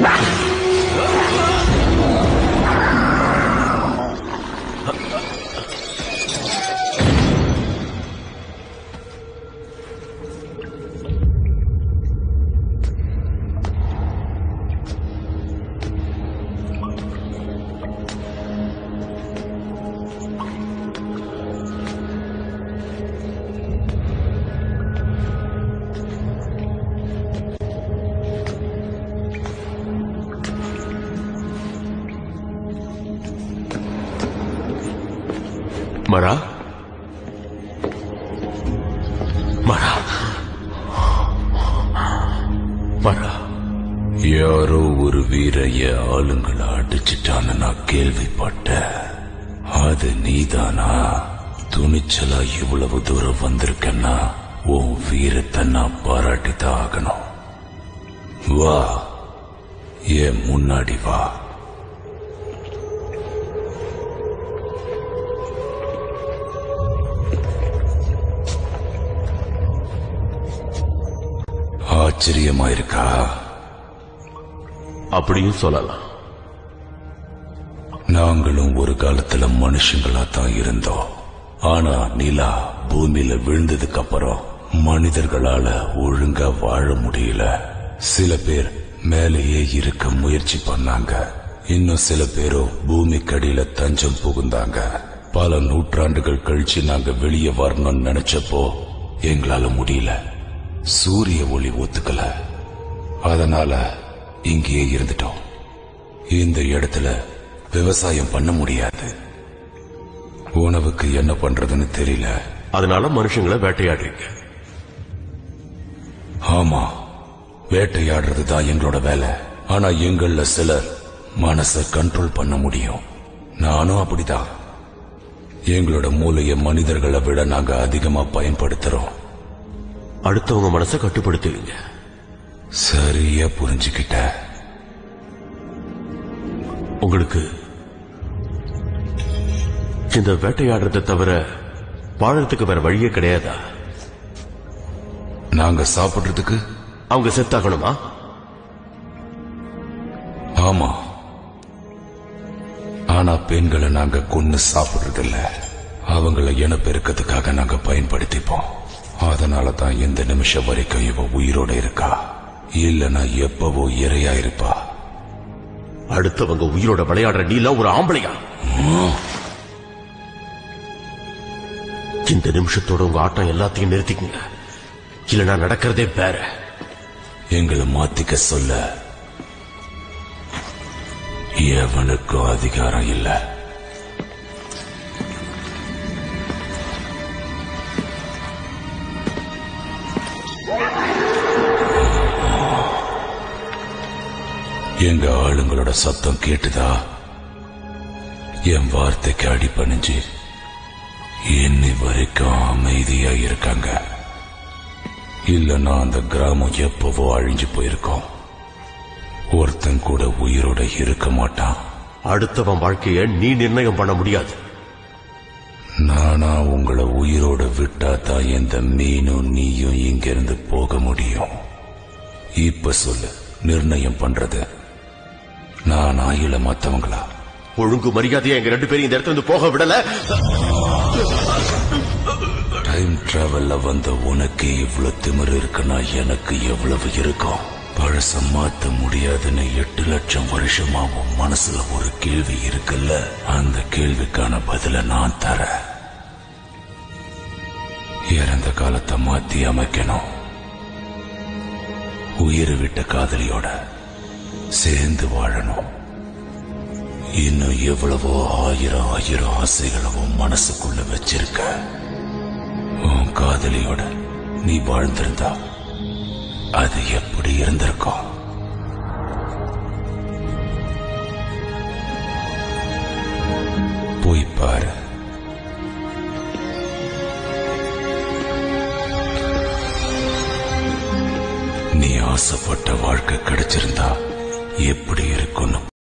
மரா மரா மரா யாரோ ஒரு வீரைய ஆளுங்களை அடிச்சிட்டான்னு நான் கேள்விப்பட்டேன் அது நீதானா துணிச்சலா இவ்வளவு தூரம் வந்திருக்கேன்னா உன் வீரத்தை நான் பாராட்டிதான் ஆகணும் வா என் முன்னாடி வா ஆச்சரியமா இருக்கா அப்படியும் சொல்லலாம் நாங்களும் ஒரு காலத்துல மனுஷங்களா தான் இருந்தோம் ஆனா நிலா பூமியில விழுந்ததுக்கு அப்புறம் மனிதர்களால ஒழுங்கா வாழ முடியல சில பேர் மேலேயே இருக்க முயற்சி பண்ணாங்க இன்னும் சில பேரோ பூமிக்கடியில தஞ்சம் புகுந்தாங்க பல நூற்றாண்டுகள் கழிச்சு நாங்க வெளியே வரணும்னு நினைச்சப்போ எங்களால முடியல சூரிய ஒளி ஒத்துக்கல அதனால இங்கேயே இருந்துட்டோம் இந்த இடத்துல விவசாயம் பண்ண முடியாது உணவுக்கு என்ன பண்றதுன்னு தெரியல அதனால மனுஷங்களை வேட்டையாடுறீங்க ஆமா வேட்டையாடுறது தான் எங்களோட வேலை ஆனா எங்கள சிலர் மனச கண்ட்ரோல் பண்ண முடியும் நானும் அப்படிதான் எங்களோட மூளைய மனிதர்களை விட நாங்க அதிகமா பயன்படுத்துறோம் அடுத்தவங்க மனசை கட்டுப்படுத்துவீங்க சரியா புரிஞ்சுக்கிட்ட உங்களுக்கு இந்த வேட்டையாடுறதை தவிர வாழறதுக்கு வேற வழியே கிடையாதா நாங்க சாப்பிடுறதுக்கு அவங்க செத்தாகணுமா ஆமா ஆனா பெண்களை நாங்க கொன்னு சாப்பிடுறது இல்ல அவங்கள இனப்பெருக்கத்துக்காக நாங்க பயன்படுத்திப்போம் அதனால தான் இந்த நிமிஷம் வரைக்கும் இவ உயிரோட இருக்கா இல்லனா எப்பவோ இரையா இருப்பா அடுத்தவங்க உயிரோட விளையாடுற நீல ஒரு ஆம்பளையா இந்த நிமிஷத்தோட உங்க ஆட்டம் எல்லாத்தையும் நிறுத்திக்கங்க இல்லனா நடக்கிறதே வேற எங்களை மாத்திக்க சொல்ல எவனுக்கும் அதிகாரம் இல்ல எங்க ஆளுங்களோட சத்தம் கேட்டுதா என் வார்த்தைக்கு அடிபணிஞ்சு இன்னி வரைக்கும் அமைதியா இருக்காங்க இல்லனா அந்த கிராமம் எப்பவோ அழிஞ்சு போயிருக்கோம் ஒருத்தன் கூட உயிரோட இருக்க மாட்டான் அடுத்தவன் வாழ்க்கைய நீ நிர்ணயம் பண்ண முடியாது நானா உங்களை உயிரோட விட்டா தான் எந்த மீனும் நீயும் இங்கிருந்து போக முடியும் இப்ப சொல்லு நிர்ணயம் பண்றது நானா இல்ல மத்தவங்களா ஒழுங்கு மரியாதையா எங்க ரெண்டு பேரும் இந்த இடத்துல இருந்து போக விடல டைம் டிராவல்ல வந்த உனக்கு இவ்வளவு திமிரு இருக்குன்னா எனக்கு எவ்வளவு இருக்கும் பழச மாத்த முடியாதுன்னு எட்டு லட்சம் வருஷமா உன் மனசுல ஒரு கேள்வி இருக்குல்ல அந்த கேள்விக்கான பதில நான் தரேன் இறந்த காலத்தை மாத்தி அமைக்கணும் உயிர் விட்ட காதலியோட சேர்ந்து வாழணும் இன்னும் எவ்வளவோ ஆயிரம் ஆயிரம் ஆசைகளை உன் மனசுக்குள்ள வச்சிருக்க உன் காதலியோட நீ வாழ்ந்திருந்தா அது எப்படி இருந்திருக்கும் போய் பாரு நீ ஆசைப்பட்ட வாழ்க்கை கிடைச்சிருந்தா எப்படி இருக்கும்னு